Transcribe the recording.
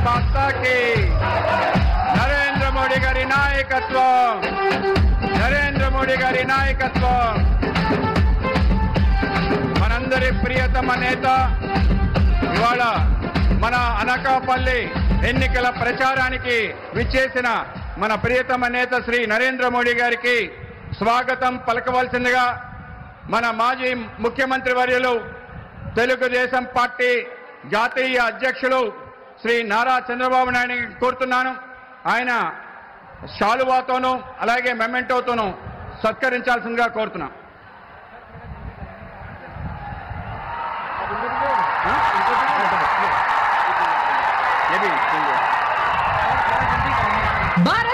మాతాకి నరేంద్ర మోడీ గారి నాయకత్వం నరేంద్ర మోడీ గారి నాయకత్వం మనందరి ప్రియతమ నేత ఇవాళ మన అనకాపల్లి ఎన్నికల ప్రచారానికి విచ్చేసిన మన ప్రియతమ నేత శ్రీ నరేంద్ర మోడీ గారికి స్వాగతం పలకవలసిందిగా మన మాజీ ముఖ్యమంత్రి వర్యులు తెలుగుదేశం పార్టీ జాతీయ అధ్యక్షులు శ్రీ నారా చంద్రబాబు నాయుడు కోరుతున్నాను ఆయన శాలువాతోనూ అలాగే మెమెంటోతోనూ సత్కరించాల్సిందిగా కోరుతున్నాం భారత్